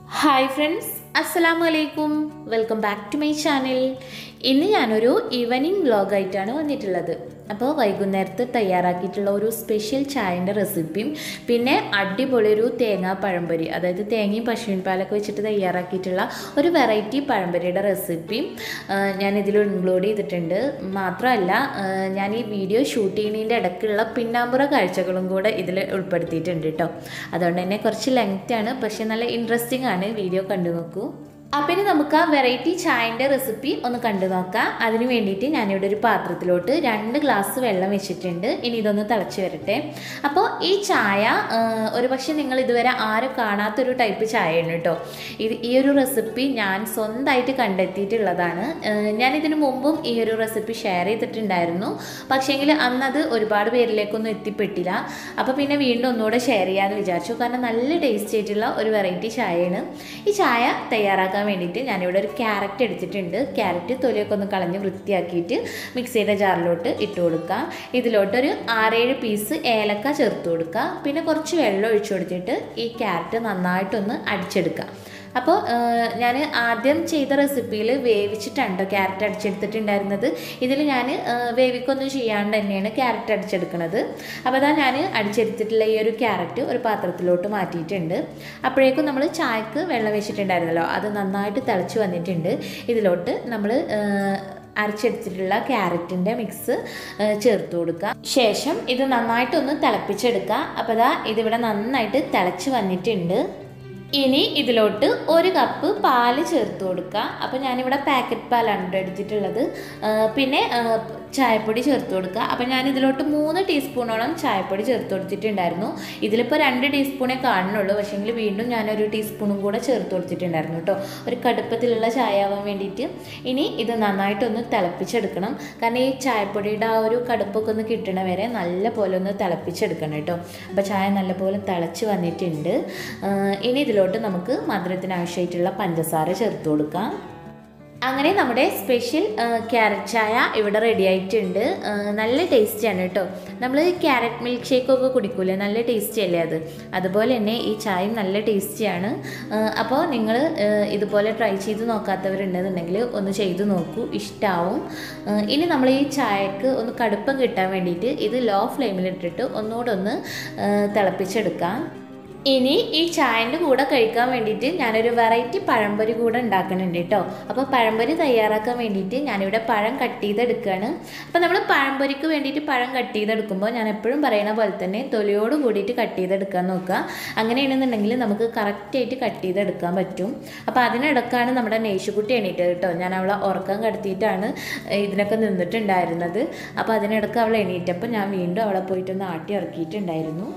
Hi friends അസ്സലാമു അലൈക്കും welcome back to my channel ഇന്ന് ഞാനൊരു ഈവനിങ് വ്ലോഗായിട്ടാണ് വന്നിട്ടുള്ളത് അപ്പോൾ വൈകുന്നേരത്ത് തയ്യാറാക്കിയിട്ടുള്ള ഒരു സ്പെഷ്യൽ ചായൻ്റെ റെസിപ്പിയും പിന്നെ അടിപൊളി ഒരു തേങ്ങാ പഴംപൊരി അതായത് തേങ്ങയും പശുവിൻ പാലൊക്കെ വെച്ചിട്ട് തയ്യാറാക്കിയിട്ടുള്ള ഒരു വെറൈറ്റി പഴംപൊരിയുടെ റെസിപ്പിയും ഞാൻ ഇതിൽ ഇൻക്ലൂഡ് ചെയ്തിട്ടുണ്ട് മാത്രമല്ല ആ, ഞാൻ ഈ വീഡിയോ ഷൂട്ട് ചെയ്യുന്നതിൻ്റെ ഇടയ്ക്കുള്ള പിന്നാമ്പുറ കാഴ്ചകളും കൂടെ ഇതിൽ ഉൾപ്പെടുത്തിയിട്ടുണ്ട് കേട്ടോ അതുകൊണ്ട് തന്നെ കുറച്ച് ലെങ്റ്റാണ് പക്ഷെ നല്ല ഇൻട്രസ്റ്റിംഗ് ആണ് വീഡിയോ കണ്ടു നോക്കൂ അപ്പം ഇനി നമുക്ക് ആ വെറൈറ്റി ചായൻ്റെ റെസിപ്പി ഒന്ന് കണ്ടു നോക്കാം അതിന് വേണ്ടിയിട്ട് ഞാനിവിടെ ഒരു പാത്രത്തിലോട്ട് രണ്ട് ഗ്ലാസ് വെള്ളം വെച്ചിട്ടുണ്ട് ഇനി ഇതൊന്ന് തിളച്ച് വരട്ടെ അപ്പോൾ ഈ ചായ ആ, ഒരു പക്ഷേ നിങ്ങൾ ഇതുവരെ ആരും കാണാത്തൊരു ടൈപ്പ് ചായയാണ് കേട്ടോ ഇത് ഈ ഒരു റെസിപ്പി ഞാൻ സ്വന്തമായിട്ട് കണ്ടെത്തിയിട്ടുള്ളതാണ് ആ, ഞാൻ ഇതിനു മുമ്പും ഈ ഒരു റെസിപ്പി ഷെയർ ചെയ്തിട്ടുണ്ടായിരുന്നു പക്ഷേങ്കിൽ അന്നത് ഒരുപാട് പേരിലേക്കൊന്നും എത്തിപ്പെട്ടില്ല അപ്പോൾ പിന്നെ വീണ്ടും ഒന്നുകൂടെ ഷെയർ ചെയ്യാമെന്ന് വിചാരിച്ചു കാരണം നല്ല ടേസ്റ്റ് ആയിട്ടുള്ള ഒരു വെറൈറ്റി ചായയാണ് ഈ ചായ തയ്യാറാക്കാൻ വേണ്ടിയിട്ട് ഞാനിവിടെ ഒരു ക്യാരറ്റ് എടുത്തിട്ടുണ്ട് ക്യാരറ്റ് തൊലിയൊക്കെ ഒന്ന് കളഞ്ഞ് വൃത്തിയാക്കിയിട്ട് മിക്സിയുടെ ജാറിലോട്ട് ഇട്ട് കൊടുക്കുക ഇതിലോട്ടൊരു ആറേഴ് പീസ് ഏലക്ക ചേർത്ത് കൊടുക്കുക പിന്നെ കുറച്ച് വെള്ളം ഒഴിച്ചു കൊടുത്തിട്ട് ഈ ക്യാരറ്റ് നന്നായിട്ടൊന്ന് അടിച്ചെടുക്കുക അപ്പോൾ ഞാൻ ആദ്യം ചെയ്ത റെസിപ്പിയിൽ വേവിച്ചിട്ടാണ് ക്യാരറ്റ് അടിച്ചെടുത്തിട്ടുണ്ടായിരുന്നത് ഇതിൽ ഞാൻ വേവിക്കൊന്നും ചെയ്യാണ്ട് തന്നെയാണ് ക്യാരറ്റ് അടിച്ചെടുക്കുന്നത് അപ്പോൾ അതാ ഞാൻ അടിച്ചെടുത്തിട്ടുള്ള ഈ ഒരു ക്യാരറ്റ് ഒരു പാത്രത്തിലോട്ട് മാറ്റിയിട്ടുണ്ട് അപ്പോഴേക്കും നമ്മൾ ചായക്ക് വെള്ളം വെച്ചിട്ടുണ്ടായിരുന്നല്ലോ അത് നന്നായിട്ട് തിളച്ച് വന്നിട്ടുണ്ട് ഇതിലോട്ട് നമ്മൾ അരച്ചെടുത്തിട്ടുള്ള ക്യാരറ്റിൻ്റെ മിക്സ് ചേർത്ത് കൊടുക്കുക ശേഷം ഇത് നന്നായിട്ടൊന്ന് തിളപ്പിച്ചെടുക്കുക അപ്പോൾ ഇതാ ഇതിവിടെ നന്നായിട്ട് തിളച്ച് വന്നിട്ടുണ്ട് ഇനി ഇതിലോട്ട് ഒരു കപ്പ് പാല് ചേർത്ത് കൊടുക്കുക അപ്പോൾ ഞാനിവിടെ പാക്കറ്റ് പാലാണ് കേട്ടോ എടുത്തിട്ടുള്ളത് ആ, പിന്നെ ആ, ചായപ്പൊടി ചേർത്ത് കൊടുക്കുക അപ്പോൾ ഞാൻ ഇതിലോട്ട് മൂന്ന് ടീസ്പൂണോളം ചായപ്പൊടി ചേർത്ത് കൊടുത്തിട്ടുണ്ടായിരുന്നു ഇതിലിപ്പോൾ രണ്ട് ടീസ്പൂണേ കാണുന്നുള്ളൂ പക്ഷേങ്കിൽ വീണ്ടും ഞാനൊരു ടീസ്പൂണും കൂടെ ചേർത്ത് കൊടുത്തിട്ടുണ്ടായിരുന്നു കേട്ടോ ഒരു കടുപ്പത്തിലുള്ള ചായ ആവാൻ വേണ്ടിയിട്ട് ഇനി ഇത് നന്നായിട്ടൊന്ന് തിളപ്പിച്ചെടുക്കണം കാരണം ഈ ചായപ്പൊടിയുടെ ആ ഒരു കടുപ്പൊക്കെ ഒന്ന് കിട്ടണ വരെ നല്ല പോലെ ഒന്ന് തിളപ്പിച്ചെടുക്കണം കേട്ടോ അപ്പോൾ ചായ നല്ലപോലെ തിളച്ച് വന്നിട്ടുണ്ട് ആ, ഇനി ഇതിലോട്ട് നമുക്ക് മധുരത്തിന് ആവശ്യമായിട്ടുള്ള പഞ്ചസാര ചേർത്ത് കൊടുക്കാം അങ്ങനെ നമ്മുടെ സ്പെഷ്യൽ ക്യാരറ്റ് ചായ ഇവിടെ റെഡി ആയിട്ടുണ്ട് ആ, നല്ല ടേസ്റ്റിയാണ് കേട്ടോ നമ്മൾ ക്യാരറ്റ് മിൽക്ക് ഷേക്കൊക്കെ കുടിക്കൂലേ നല്ല ടേസ്റ്റി അല്ലേ അത് അതുപോലെ തന്നെ ഈ ചായയും നല്ല ടേസ്റ്റിയാണ് അപ്പോൾ നിങ്ങൾ ഇതുപോലെ ട്രൈ ചെയ്ത് നോക്കാത്തവരുണ്ടെന്നുണ്ടെങ്കിൽ ഒന്ന് ചെയ്ത് നോക്കൂ ഇഷ്ടാവും ആ, ഇനി നമ്മൾ ഈ ചായക്ക് ഒന്ന് കടുപ്പം കിട്ടാൻ വേണ്ടിയിട്ട് ഇത് ലോ ഫ്ലെയിമിലിട്ടിട്ട് ഒന്നുകൂടെ ഒന്ന് ആ, തിളപ്പിച്ചെടുക്കാം ഇനി ഈ ചായൻ്റെ കൂടെ കഴിക്കാൻ വേണ്ടിയിട്ട് ഞാനൊരു വെറൈറ്റി പഴംപൊരി കൂടെ ഉണ്ടാക്കുന്നുണ്ട് കേട്ടോ അപ്പോൾ പഴംപൊരി തയ്യാറാക്കാൻ വേണ്ടിയിട്ട് ഞാനിവിടെ പഴം കട്ട് ചെയ്തെടുക്കുകയാണ് അപ്പോൾ നമ്മൾ പഴംപൊരിക്ക് വേണ്ടിയിട്ട് പഴം കട്ട് ചെയ്തെടുക്കുമ്പോൾ ഞാൻ എപ്പോഴും പറയുന്ന പോലെ തന്നെ തൊലിയോട് കൂടിയിട്ട് കട്ട് ചെയ്തെടുക്കാൻ നോക്കുക അങ്ങനെയാണെന്നുണ്ടെങ്കിൽ നമുക്ക് കറക്റ്റായിട്ട് കട്ട് ചെയ്തെടുക്കാൻ പറ്റും അപ്പോൾ അതിനിടക്കാണ് നമ്മുടെ നെയ്ഷുകുട്ടി എണീറ്റത് കേട്ടോ ഞാൻ അവളെ ഉറക്കം കടത്തിയിട്ടാണ് ഇതിനൊക്കെ നിന്നിട്ടുണ്ടായിരുന്നത് അപ്പോൾ അതിനിടക്ക് അവൾ എണീറ്റപ്പോൾ ഞാൻ വീണ്ടും അവളെ പോയിട്ടൊന്ന് ആട്ടി ഇറക്കിയിട്ടുണ്ടായിരുന്നു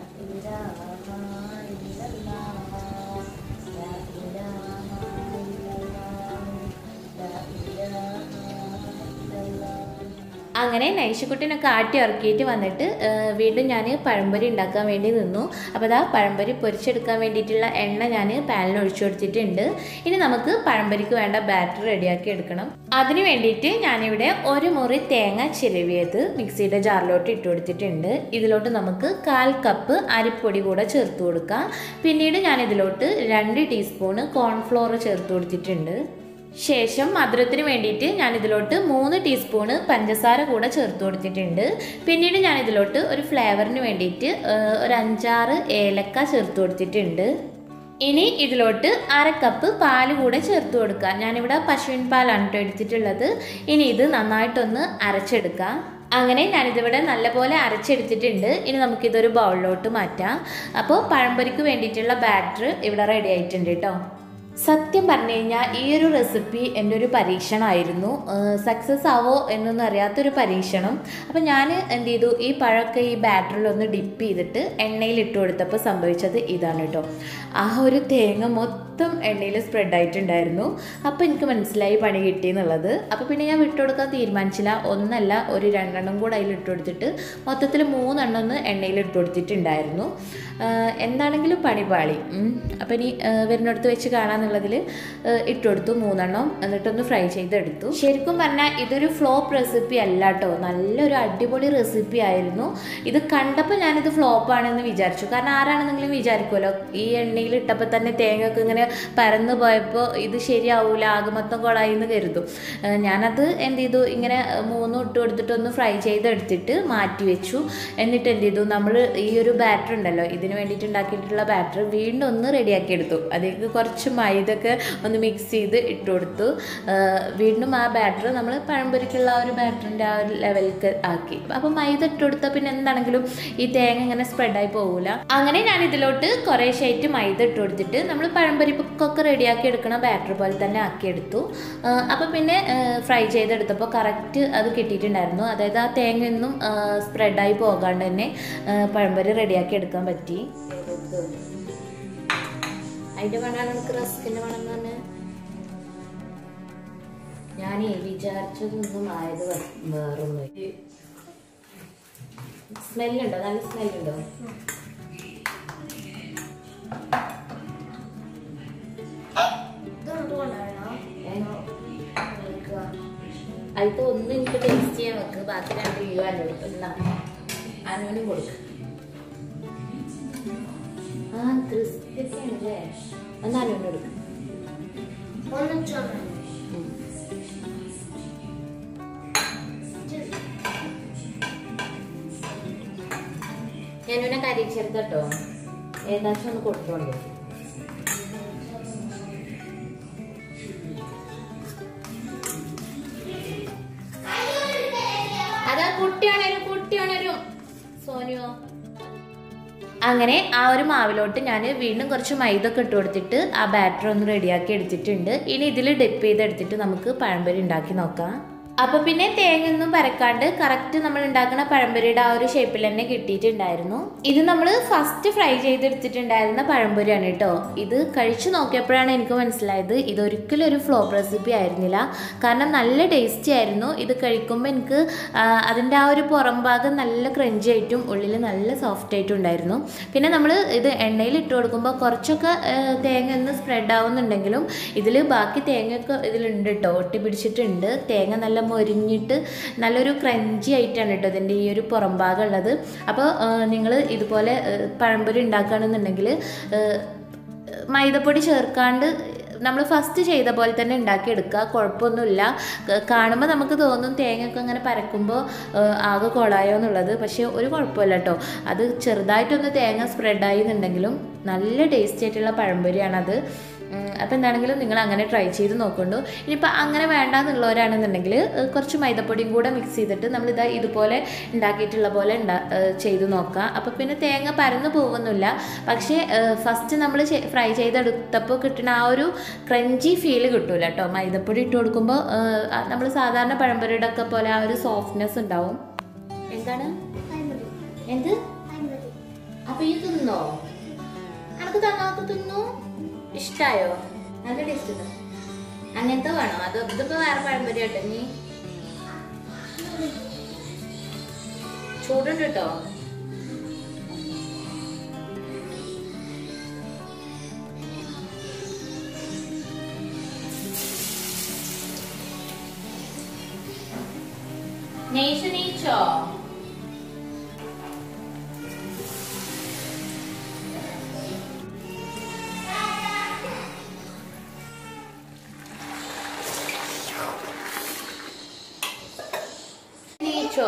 അങ്ങനെ നൈഷക്കുട്ടിനൊക്കെ ആട്ടി ഇറക്കിയിട്ട് വന്നിട്ട് ആ, വീണ്ടും ഞാൻ പഴംപൊരി ഉണ്ടാക്കാൻ വേണ്ടി നിന്നു അപ്പോൾ അതാ പഴംപൊരി പൊരിച്ചെടുക്കാൻ വേണ്ടിയിട്ടുള്ള എണ്ണ ഞാൻ പാനിൽ ഒഴിച്ചു കൊടുത്തിട്ടുണ്ട് ഇനി നമുക്ക് പഴംപൊരിക്ക് വേണ്ട ബാറ്റർ റെഡിയാക്കി എടുക്കണം അതിന് വേണ്ടിയിട്ട് ഞാനിവിടെ ഒരു മുറി തേങ്ങ ചിരവിയത് മിക്സിയുടെ ജാറിലോട്ട് ഇട്ട് കൊടുത്തിട്ടുണ്ട് ഇതിലോട്ട് നമുക്ക് കാൽ കപ്പ് അരിപ്പൊടി കൂടെ ചേർത്ത് കൊടുക്കാം പിന്നീട് ഞാൻ ഇതിലോട്ട് രണ്ട് ടീസ്പൂണ് കോൺഫ്ലോർ ചേർത്ത് കൊടുത്തിട്ടുണ്ട് ശേഷം മധുരത്തിന് വേണ്ടിയിട്ട് ഞാൻ ഇതിലോട്ട് മൂന്ന് ടീസ്പൂണ് പഞ്ചസാര കൂടെ ചേർത്ത് കൊടുത്തിട്ടുണ്ട് പിന്നീട് ഞാൻ ഇതിലോട്ട് ഒരു ഫ്ലേവറിന് വേണ്ടിയിട്ട് ആ, ഒരു അഞ്ചാറ് ഏലക്ക ചേർത്ത് കൊടുത്തിട്ടുണ്ട് ഇനി ഇതിലോട്ട് അര കപ്പ് പാല് കൂടെ ചേർത്ത് കൊടുക്കുക ഞാനിവിടെ പശുവിൻ പാലാണ് കേട്ടോ എടുത്തിട്ടുള്ളത് ഇനി ഇത് നന്നായിട്ടൊന്ന് അരച്ചെടുക്കാം അങ്ങനെ ഞാനിതിവിടെ നല്ലപോലെ അരച്ചെടുത്തിട്ടുണ്ട് ഇനി നമുക്കിതൊരു ബൗളിലോട്ട് മാറ്റാം അപ്പോൾ പഴംപൊരിക്ക് വേണ്ടിയിട്ടുള്ള ബാറ്റർ ഇവിടെ റെഡി ആയിട്ടുണ്ട് കേട്ടോ സത്യം പറഞ്ഞു കഴിഞ്ഞാൽ ഈ ഒരു റെസിപ്പി എൻ്റെ ഒരു പരീക്ഷണമായിരുന്നു സക്സസ് ആവോ എന്നൊന്നും അറിയാത്തൊരു പരീക്ഷണം അപ്പോൾ ഞാൻ എന്ത് ചെയ്തു ഈ പഴമൊക്കെ ഈ ബാറ്ററിലൊന്ന് ഡിപ്പ് ചെയ്തിട്ട് എണ്ണയിൽ ഇട്ട് കൊടുത്തപ്പോൾ സംഭവിച്ചത് ഇതാണ് കേട്ടോ ആ ഒരു തേങ്ങ മൊത്തം എണ്ണയിൽ സ്പ്രെഡ് ആയിട്ടുണ്ടായിരുന്നു അപ്പോൾ എനിക്ക് മനസ്സിലായി പണി കിട്ടി എന്നുള്ളത് അപ്പോൾ പിന്നെ ഞാൻ വിട്ടുകൊടുക്കാൻ തീരുമാനിച്ചില്ല ഒന്നല്ല ഒരു രണ്ടെണ്ണം കൂടെ അതിൽ ഇട്ട് കൊടുത്തിട്ട് മൊത്തത്തിൽ മൂന്നെണ്ണം ഒന്ന് എണ്ണയിൽ ഇട്ട് കൊടുത്തിട്ടുണ്ടായിരുന്നു ആഹ് എന്താണെങ്കിലും പണി പാളി അപ്പോൾ ഇനി ആഹ് വരുന്നിടത്ത് വെച്ച് കാണാന്നുള്ളതിൽ ഇട്ട് കൊടുത്തു മൂന്നെണ്ണം എന്നിട്ടൊന്ന് ഫ്രൈ ചെയ്തെടുത്തു ശരിക്കും പറഞ്ഞാൽ ഇതൊരു ഫ്ലോപ്പ് റെസിപ്പി അല്ല കേട്ടോ നല്ലൊരു അടിപൊളി റെസിപ്പി ആയിരുന്നു ഇത് കണ്ടപ്പോൾ ഞാനിത് ഫ്ലോപ്പാണെന്ന് വിചാരിച്ചു കാരണം ആരാണെന്നെങ്കിലും വിചാരിക്കുമല്ലോ ഈ എണ്ണയിൽ ഇട്ടപ്പോൾ തന്നെ തേങ്ങ ഒക്കെ ഇങ്ങനെ പരന്നു പോയപ്പോൾ ഇത് ശരിയാവൂല ആകെ മൊത്തം കൊളായി എന്ന് കരുതും ഏഹ് ഞാനത് എന്ത് ചെയ്തു ഇങ്ങനെ മൂന്നും ഇട്ട് കൊടുത്തിട്ട് ഒന്ന് ഫ്രൈ ചെയ്തെടുത്തിട്ട് മാറ്റി വെച്ചു എന്നിട്ട് എന്ത് ചെയ്തു നമ്മൾ ഈ ഒരു ബാറ്റർ ഉണ്ടല്ലോ ഇതിന് വേണ്ടിയിട്ട് ഉണ്ടാക്കിയിട്ടുള്ള ബാറ്റർ വീണ്ടും ഒന്ന് റെഡിയാക്കി എടുത്തു അതിലേക്ക് കുറച്ച് മൈദൊക്കെ ഒന്ന് മിക്സ് ചെയ്ത് ഇട്ട് കൊടുത്തു ഏഹ് വീണ്ടും ആ ബാറ്റർ നമ്മൾ പഴംപൊരിക്കുള്ള ആ ഒരു ബാറ്ററിൻ്റെ ആ ഒരു ലെവലിലേക്ക് ആക്കി അപ്പോൾ മൈദ ഇട്ട് കൊടുത്താൽ പിന്നെ എന്താണെങ്കിലും ഈ തേങ്ങ ഇങ്ങനെ സ്പ്രെഡായി പോകില്ല അങ്ങനെ ഞാൻ ഇതിലോട്ട് കുറേശ്ശായിട്ട് മൈദ ഇട്ട് കൊടുത്തിട്ട് നമ്മൾ പഴംപൊരിക്കൊക്കെ റെഡിയാക്കി എടുക്കണ ബാറ്റർ പോലെ തന്നെ ആക്കിയെടുത്തു അപ്പോൾ പിന്നെ ഫ്രൈ ചെയ്തെടുത്തപ്പോൾ കറക്റ്റ് അത് കിട്ടിയിട്ടുണ്ടായിരുന്നു അതായത് ആ തേങ്ങയൊന്നും സ്പ്രെഡായി പോകാണ്ട് തന്നെ ആ, പഴംപൊരി റെഡിയാക്കി എടുക്കാൻ പറ്റി അതിൻ്റെ വേണമാണ് എനിക്ക് റസ്കിൻ്റെ വേണം എന്ന് പറഞ്ഞാൽ ഞാൻ വിചാരിച്ചതൊന്നും ആയത് വേ- വേറൊന്നും സ്മെല്ലുണ്ടോ നല്ല സ്മെല്ലുണ്ടോ അതിൽ ഒന്ന് എനിക്ക് ടേസ്റ്റ് ചെയ്യാൻ വെക്ക് ബാക്കി രണ്ട് കിലോ അനു എന്നാ അനുവിനും കൊടുക്കും ആ ക്രിസ്പി ആണല്ലേ എന്നാ അനുവിന് കൊടുക്കും ഉം. ഞാനിവനെ കരീച്ചെടുത്ത് കേട്ടോ ഏകദേശം ഒന്ന് കൊടുത്തോണ്ട് അതാ കുട്ടിയാണേരും കുട്ടിയാണേരും സോനിയോ അങ്ങനെ ആ ഒരു മാവിലോട്ട് ഞാൻ വീണ്ടും കുറച്ച് മൈദ ഒക്കെ ഇട്ട് കൊടുത്തിട്ട് ആ ബാറ്റർ ഒന്ന് റെഡിയാക്കി എടുത്തിട്ടുണ്ട് ഇനി ഇതിൽ ഡിപ്പ് ചെയ്തെടുത്തിട്ട് നമുക്ക് പഴംപൊരി ഉണ്ടാക്കി നോക്കാം അപ്പോൾ പിന്നെ തേങ്ങയൊന്നും പരക്കാണ്ട് കറക്റ്റ് നമ്മൾ ഉണ്ടാക്കുന്ന പഴംപൊരിയുടെ ആ ഒരു ഷേപ്പിൽ തന്നെ കിട്ടിയിട്ടുണ്ടായിരുന്നു ഇത് നമ്മൾ ഫസ്റ്റ് ഫ്രൈ ചെയ്തെടുത്തിട്ടുണ്ടായിരുന്ന പഴംപൊരിയാണ് കേട്ടോ ഇത് കഴിച്ചു നോക്കിയപ്പോഴാണ് എനിക്ക് മനസ്സിലായത് ഇതൊരിക്കലും ഒരു ഫ്ലോപ്പ് റെസിപ്പി ആയിരുന്നില്ല കാരണം നല്ല ടേസ്റ്റി ആയിരുന്നു ഇത് കഴിക്കുമ്പോൾ എനിക്ക് ആ, അതിൻ്റെ ആ ഒരു പുറം ഭാഗം നല്ല ക്രഞ്ചി ആയിട്ടും ഉള്ളിൽ നല്ല സോഫ്റ്റ് ആയിട്ടും ഉണ്ടായിരുന്നു പിന്നെ നമ്മൾ ഇത് എണ്ണയിൽ ഇട്ട് കൊടുക്കുമ്പോൾ കുറച്ചൊക്കെ ആ, തേങ്ങ ഒന്ന് സ്പ്രെഡ് ആവുന്നുണ്ടെങ്കിലും ഇതിൽ ബാക്കി തേങ്ങയൊക്കെ ഇതിലുണ്ട് കേട്ടോ ഒട്ടി പിടിച്ചിട്ടുണ്ട് തേങ്ങ നല്ല മൊരിഞ്ഞിട്ട് നല്ലൊരു ക്രഞ്ചി ആയിട്ടാണ് കേട്ടോ ഇതിൻ്റെ ഈ ഒരു പുറം ഭാഗം ഉള്ളത് അപ്പോൾ നിങ്ങൾ ഇതുപോലെ ആ, പഴംപൊരി ഉണ്ടാക്കുകയാണെന്നുണ്ടെങ്കിൽ മൈദപ്പൊടി ചേർക്കാണ്ട് നമ്മൾ ഫസ്റ്റ് ചെയ്ത പോലെ തന്നെ ഉണ്ടാക്കിയെടുക്കുക കുഴപ്പമൊന്നുമില്ല ക- കാണുമ്പോൾ നമുക്ക് തോന്നും തേങ്ങയൊക്കെ ഇങ്ങനെ പരക്കുമ്പോൾ ആകെ കൊളായോ എന്നുള്ളത് പക്ഷേ ഒരു കുഴപ്പമില്ല കേട്ടോ അത് ചെറുതായിട്ടൊന്ന് തേങ്ങ സ്പ്രെഡായി എന്നുണ്ടെങ്കിലും നല്ല ടേസ്റ്റി ആയിട്ടുള്ള പഴംപൊരിയാണത് അപ്പോൾ എന്താണെങ്കിലും നിങ്ങൾ അങ്ങനെ ട്രൈ ചെയ്ത് നോക്കുന്നുണ്ടോ ഇനിയിപ്പോൾ അങ്ങനെ വേണ്ടാന്നുള്ളവരാണെന്നുണ്ടെങ്കിൽ ഏഹ്, കുറച്ച് മൈദപ്പൊടിയും കൂടെ മിക്സ് ചെയ്തിട്ട് നമ്മളിതാ ഇതുപോലെ ഉണ്ടാക്കിയിട്ടുള്ള പോലെ ഉണ്ടാ ഏഹ്, ചെയ്ത് നോക്കാം അപ്പോൾ പിന്നെ തേങ്ങ പരന്നു പോകുന്നില്ല പക്ഷേ ഫസ്റ്റ് നമ്മൾ ഫ്രൈ ചെയ്തെടുത്തപ്പോൾ കിട്ടുന്ന ആ ഒരു ക്രഞ്ചി ഫീൽ കിട്ടൂല കേട്ടോ മൈദപ്പൊടി ഇട്ട് കൊടുക്കുമ്പോൾ നമ്മൾ സാധാരണ പഴംപൊരിയുടെ ഒക്കെ പോലെ ആ ഒരു സോഫ്റ്റ്നെസ് ഉണ്ടാവും എന്താണ് എന്ത് അപ്പൊ ഈ തിന്നോ അനക്ക് തന്നാക്ക് തിന്നു ഇഷ്ടായോ നല്ല ടേസ്റ്റ് ഉണ്ടോ അങ്ങനത്തെ വേണോ അത് ഇതിപ്പോ വേറെ പഴംപൊരി കേട്ടോ നീ ചൂടുണ്ട് കേട്ടോ നെയ്ച്ച് നീച്ചോ നീച്ചോ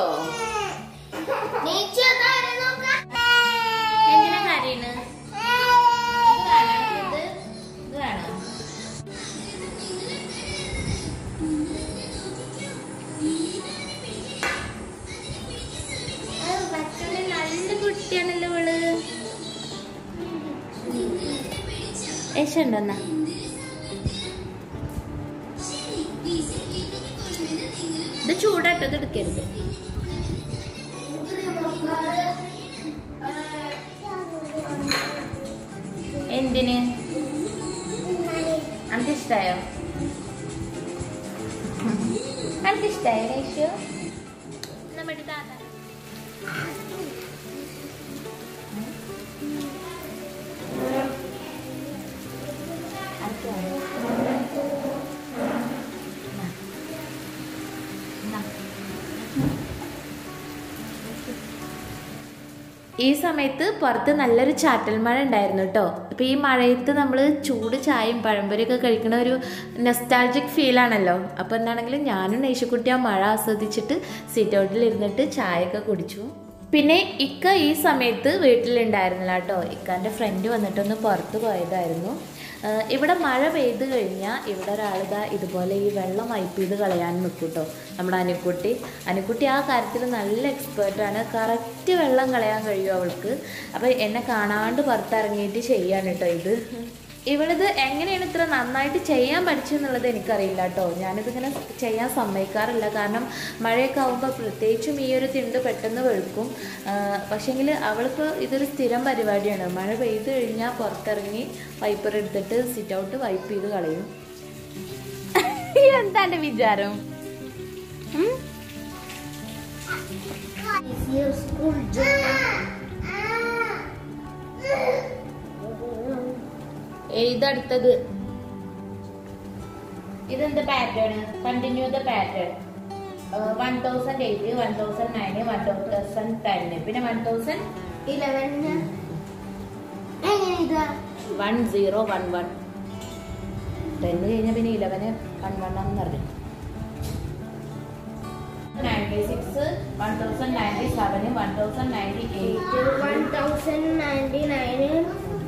എന്തിനാ കരയുന്നത് ഇത് വേണോ ഇത് ഇത് വേണോ നല്ല കുട്ടിയാണല്ലോ ഇവള് യശുണ്ടെന്നാ ഇത് ചൂടാട്ടോ ഇത് എടുക്കരുത് എന്തിന് അനക്ക് ഇഷ്ടായോ അനക്ക് ഇഷ്ടായോ രേഷു നമ്മുടെ താത്ത ഈ സമയത്ത് പുറത്ത് നല്ലൊരു ചാറ്റൽ മഴ ഉണ്ടായിരുന്നു കേട്ടോ അപ്പോൾ ഈ മഴയത്ത് നമ്മൾ ചൂട് ചായയും പഴംപൊരിയൊക്കെ കഴിക്കുന്ന ഒരു നെസ്റ്റാൾജിക് ഫീലാണല്ലോ അപ്പോൾ എന്താണെങ്കിലും ഞാനും നൈഷക്കുട്ടി ആ മഴ ആസ്വദിച്ചിട്ട് സീറ്റ് ഔട്ടിൽ ഇരുന്നിട്ട് ചായയൊക്കെ കുടിച്ചു പിന്നെ ഇക്ക ഈ സമയത്ത് വീട്ടിലുണ്ടായിരുന്നില്ല കേട്ടോ ഇക്കാൻ്റെ ഫ്രണ്ട് വന്നിട്ടൊന്ന് പുറത്ത് പോയതായിരുന്നു ആഹ് ഇവിടെ മഴ പെയ്ത് കഴിഞ്ഞാൽ ഇവിടെ ഒരാളിതാ ഇതുപോലെ ഈ വെള്ളം വൈപ്പ് ചെയ്ത് കളയാൻ നിൽക്കും കേട്ടോ നമ്മുടെ അനുക്കുട്ടി അനുക്കുട്ടി ആ കാര്യത്തിൽ നല്ല എക്സ്പേർട്ടാണ് കറക്റ്റ് വെള്ളം കളയാൻ കഴിയും അവൾക്ക് അപ്പോൾ എന്നെ കാണാണ്ട് പുറത്തിറങ്ങിയിട്ട് ചെയ്യാണ് കേട്ടോ ഇത് ഇവളിത് എങ്ങനെയാണ് ഇത്ര നന്നായിട്ട് ചെയ്യാൻ പഠിച്ചെന്നുള്ളത് എനിക്കറിയില്ല കേട്ടോ ഞാനിതിങ്ങനെ ചെയ്യാൻ സമ്മതിക്കാറില്ല കാരണം മഴയൊക്കെ ആകുമ്പോൾ പ്രത്യേകിച്ചും ഈ ഒരു തിണ്ട് പെട്ടെന്ന് വെളുക്കും പക്ഷേങ്കിൽ അവൾക്ക് ഇതൊരു സ്ഥിരം പരിപാടിയാണ് മഴ പെയ്ത് കഴിഞ്ഞാൽ പുറത്തിറങ്ങി വൈപ്പർ എടുത്തിട്ട് സിറ്റ് ഔട്ട് വൈപ്പ് ചെയ്ത് കളയും എന്താണ് വിചാരം ഉം? Is your school journal? എഴുതടുത്തത് ഇതെന്ത് pattern continue the pattern one thousand eight one thousand nine one thousand ten പിന്നെ വൺ തൗസൻഡ് Eleven. എങ്ങനെ ഇതാ one zero one one ten കഴിഞ്ഞ പിന്നെ ഇലവന് വൺ വൺ ആണെന്ന് പറഞ്ഞു ninety six one thousand ninety seven one thousand ninety eight one thousand ninety nine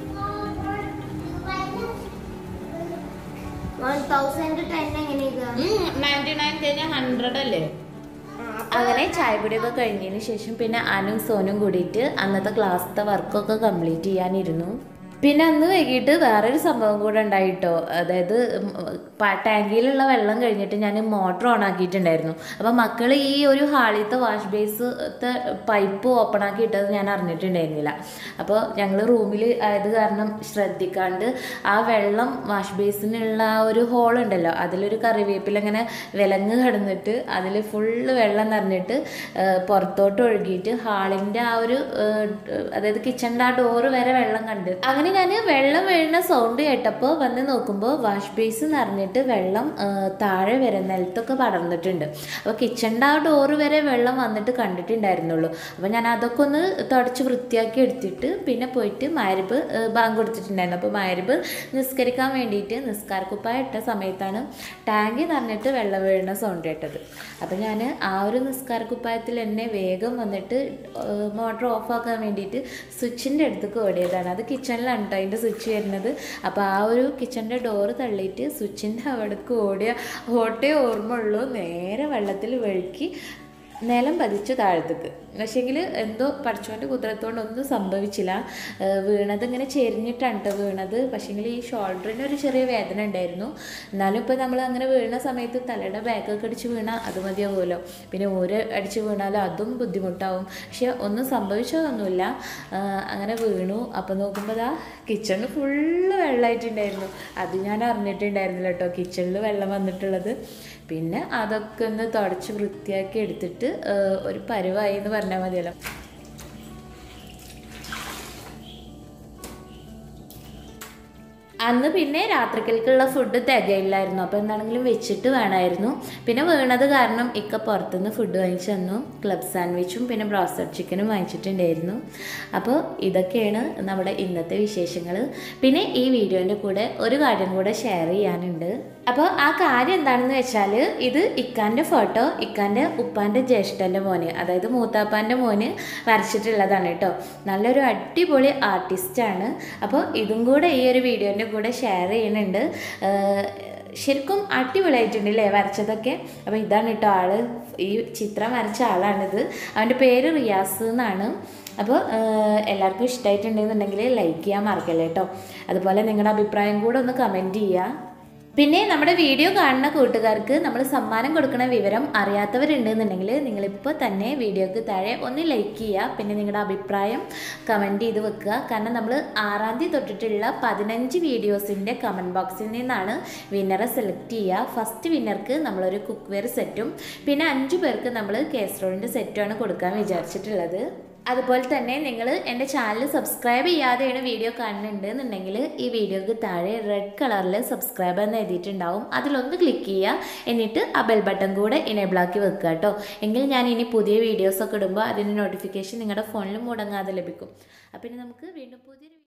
one thousand ten എങ്ങനെ ഇതാ ninety nine കഴിഞ്ഞാൽ ഹൺഡ്രഡ് അല്ലേ അങ്ങനെ ചായപ്പൊടിയൊക്കെ കഴിഞ്ഞതിന് ശേഷം പിന്നെ അനും സോനും കൂടിയിട്ട് അന്നത്തെ ക്ലാസ്സിലത്തെ വർക്കൊക്കെ കംപ്ലീറ്റ് ചെയ്യാനിരുന്നു പിന്നെ അന്ന് വൈകിട്ട് വേറൊരു സംഭവം കൂടെ ഉണ്ടായിട്ടോ അതായത് ഉം, പ- ടാങ്കിയിലുള്ള വെള്ളം കഴിഞ്ഞിട്ട് ഞാൻ മോട്ടർ ഓൺ ആക്കിയിട്ടുണ്ടായിരുന്നു അപ്പോൾ മക്കൾ ഈ ഒരു ഹാളിലത്തെ വാഷ് ബേസത്തെ പൈപ്പ് ഓപ്പൺ ആക്കി ഇട്ടത് ഞാൻ അറിഞ്ഞിട്ടുണ്ടായിരുന്നില്ല അപ്പോൾ ഞങ്ങൾ റൂമിൽ ആയത് കാരണം ശ്രദ്ധിക്കാണ്ട് ആ വെള്ളം വാഷ് ബേസിനുള്ള ആ ഒരു ഹോൾ ഉണ്ടല്ലോ അതിലൊരു കറിവേപ്പില ഇങ്ങനെ വിലങ്ങ് കിടന്നിട്ട് അതിൽ ഫുള്ള് വെള്ളം നിറഞ്ഞിട്ട് ആ, പുറത്തോട്ട് ഒഴുകിയിട്ട് ഹാളിൻ്റെ ആ ഒരു ആ, അതായത് കിച്ചണിൻ്റെ ആ ഡോറ് വരെ വെള്ളം കണ്ട് അങ്ങനെ ഞാൻ വെള്ളം വീഴുന്ന സൗണ്ട് കേട്ടപ്പോൾ വന്ന് നോക്കുമ്പോൾ വാഷ് ബേസ് നിറഞ്ഞിട്ട് വെള്ളം ആ, താഴെ വരെ നിലത്തൊക്കെ പടർന്നിട്ടുണ്ട് അപ്പോൾ കിച്ചണിൻ്റെ ആ ഡോറ് വരെ വെള്ളം വന്നിട്ട് കണ്ടിട്ടുണ്ടായിരുന്നുള്ളൂ അപ്പോൾ ഞാൻ അതൊക്കെ ഒന്ന് തുടച്ച് വൃത്തിയാക്കി എടുത്തിട്ട് പിന്നെ പോയിട്ട് മാരിബ് ബാങ്ക് കൊടുത്തിട്ടുണ്ടായിരുന്നു അപ്പോൾ മാരിബ് നിസ്കരിക്കാൻ വേണ്ടിയിട്ട് നിസ്കാരക്കുപ്പായ ഇട്ട സമയത്താണ് ടാങ്കി നിറഞ്ഞിട്ട് വെള്ളം വീഴുന്ന സൗണ്ട് കേട്ടത് അപ്പോൾ ഞാൻ ആ ഒരു നിസ്കാരക്കുപ്പായത്തിൽ എന്നെ വേഗം വന്നിട്ട് മോട്ടർ ഓഫാക്കാൻ വേണ്ടിയിട്ട് സ്വിച്ചിൻ്റെ അടുത്തേക്ക് ഓടിയതാണ് അത് കിച്ചണിലാണ് കേട്ടോ അതിൻ്റെ സ്വിച്ച് വരുന്നത് അപ്പോൾ ആ ഒരു കിച്ചണിൻ്റെ ഡോറ് തള്ളിയിട്ട് സ്വിച്ചിൻ്റെ അവിടേക്ക് ഓടിയ ഓട്ടേ ഓർമ്മ ഉള്ളൂ നേരെ വെള്ളത്തിൽ വഴുക്കി നിലം പതിച്ചു താഴത്തേക്ക് പക്ഷേങ്കിൽ എന്തോ പഠിച്ചോൻ്റെ കുതിരത്തോണ്ട് ഒന്നും സംഭവിച്ചില്ല ഏഹ് വീണത് ഇങ്ങനെ ചെരിഞ്ഞിട്ടാണ് കേട്ടോ വീണത് പക്ഷേങ്കിൽ ഈ ഷോൾഡറിന് ഒരു ചെറിയ വേദന ഉണ്ടായിരുന്നു എന്നാലും ഇപ്പോൾ നമ്മൾ അങ്ങനെ വീണ സമയത്ത് തലയുടെ ബാക്കൊക്കെ അടിച്ച് വീണാൽ അത് മതിയാവുമല്ലോ പിന്നെ ഊര് അടിച്ച് വീണാലും അതും ബുദ്ധിമുട്ടാവും പക്ഷെ ഒന്നും സംഭവിച്ചതൊന്നുമില്ല ആഹ് അങ്ങനെ വീണു അപ്പോൾ നോക്കുമ്പോൾ ദാ കിച്ചണിൽ ഫുള്ള് വെള്ളമായിട്ടുണ്ടായിരുന്നു അത് ഞാൻ അറിഞ്ഞിട്ടുണ്ടായിരുന്നില്ല കേട്ടോ കിച്ചണിൽ വെള്ളം വന്നിട്ടുള്ളത് പിന്നെ അതൊക്കെ ഒന്ന് തുടച്ച് വൃത്തിയാക്കി എടുത്തിട്ട് ആഹ് ഒരു പരുവായി എന്ന് പറഞ്ഞാൽ മതിയല്ലോ അന്ന് പിന്നെ രാത്രിക്കൽക്കുള്ള ഫുഡ് തികയില്ലായിരുന്നു അപ്പോൾ എന്താണെങ്കിലും വെച്ചിട്ട് വേണമായിരുന്നു പിന്നെ വീണത് കാരണം ഇക്ക പുറത്തുനിന്ന് ഫുഡ് വാങ്ങിച്ചു തന്നു ക്ലബ് സാൻഡ്വിച്ചും പിന്നെ ബ്രോസ്റ്റഡ് ചിക്കനും വാങ്ങിച്ചിട്ടുണ്ടായിരുന്നു അപ്പോൾ ഇതൊക്കെയാണ് നമ്മുടെ ഇന്നത്തെ വിശേഷങ്ങൾ പിന്നെ ഈ വീഡിയോൻ്റെ കൂടെ ഒരു കാര്യം കൂടെ ഷെയർ ചെയ്യാനുണ്ട് അപ്പോൾ ആ കാര്യം എന്താണെന്ന് വെച്ചാൽ ഇത് ഇക്കാൻ്റെ ഫോട്ടോ ഇക്കാൻ്റെ ഉപ്പാൻ്റെ ജ്യേഷ്ഠൻ്റെ മോന് അതായത് മൂത്താപ്പാൻ്റെ മോന് വരച്ചിട്ടുള്ളതാണ് കേട്ടോ നല്ലൊരു അടിപൊളി ആർട്ടിസ്റ്റാണ് അപ്പോൾ ഇതും കൂടെ ഈ ഒരു വീഡിയോൻ്റെ കൂടെ ഷെയർ ചെയ്യുന്നുണ്ട് ഏഹ് ശരിക്കും അടിപൊളിയായിട്ടുണ്ട് അല്ലേ വരച്ചതൊക്കെ അപ്പോൾ ഇതാണ് കേട്ടോ ആള് ഈ ചിത്രം വരച്ച ആളാണിത് അവൻ്റെ പേര് റിയാസ് എന്നാണ് അപ്പോൾ എല്ലാവർക്കും ഇഷ്ടമായിട്ടുണ്ടെന്നുണ്ടെങ്കിൽ ലൈക്ക് ചെയ്യാൻ മറക്കല്ലേ കേട്ടോ അതുപോലെ നിങ്ങളുടെ അഭിപ്രായം കൂടെ ഒന്ന് കമൻറ്റ് ചെയ്യുക പിന്നെ നമ്മുടെ വീഡിയോ കാണുന്ന കൂട്ടുകാർക്ക് നമ്മൾ സമ്മാനം കൊടുക്കുന്ന വിവരം അറിയാത്തവരുണ്ടെന്നുണ്ടെങ്കിൽ നിങ്ങളിപ്പോൾ തന്നെ വീഡിയോക്ക് താഴെ ഒന്ന് ലൈക്ക് ചെയ്യുക പിന്നെ നിങ്ങളുടെ അഭിപ്രായം കമൻറ്റ് ചെയ്ത് വെക്കുക കാരണം നമ്മൾ ആറാം തീയതി തൊട്ടിട്ടുള്ള പതിനഞ്ച് വീഡിയോസിൻ്റെ കമൻറ്റ് ബോക്സിൽ നിന്നാണ് വിന്നറെ സെലക്ട് ചെയ്യുക ഫസ്റ്റ് വിന്നർക്ക് നമ്മളൊരു കുക്ക് വെയർ സെറ്റും പിന്നെ അഞ്ച് പേർക്ക് നമ്മൾ കേസറോളിൻ്റെ സെറ്റുമാണ് കൊടുക്കാൻ വിചാരിച്ചിട്ടുള്ളത് അതുപോലെ തന്നെ നിങ്ങൾ എൻ്റെ ചാനൽ സബ്സ്ക്രൈബ് ചെയ്യാതെയാണ് വീഡിയോ കാണുന്നുണ്ട് എന്നുണ്ടെങ്കിൽ ഈ വീഡിയോക്ക് താഴെ റെഡ് കളറിൽ സബ്സ്ക്രൈബ് എന്ന് എഴുതിയിട്ടുണ്ടാവും അതിലൊന്ന് ക്ലിക്ക് ചെയ്യുക എന്നിട്ട് ആ ബെൽ ബട്ടൺ കൂടെ എനേബിൾ ആക്കി വെക്കുക കേട്ടോ എങ്കിൽ ഞാൻ ഇനി പുതിയ വീഡിയോസൊക്കെ ഇടുമ്പോൾ അതിൻ്റെ നോട്ടിഫിക്കേഷൻ നിങ്ങളുടെ ഫോണിൽ മുടങ്ങാതെ ലഭിക്കും അപ്പം ഇനി നമുക്ക് വീണ്ടും പുതിയൊരു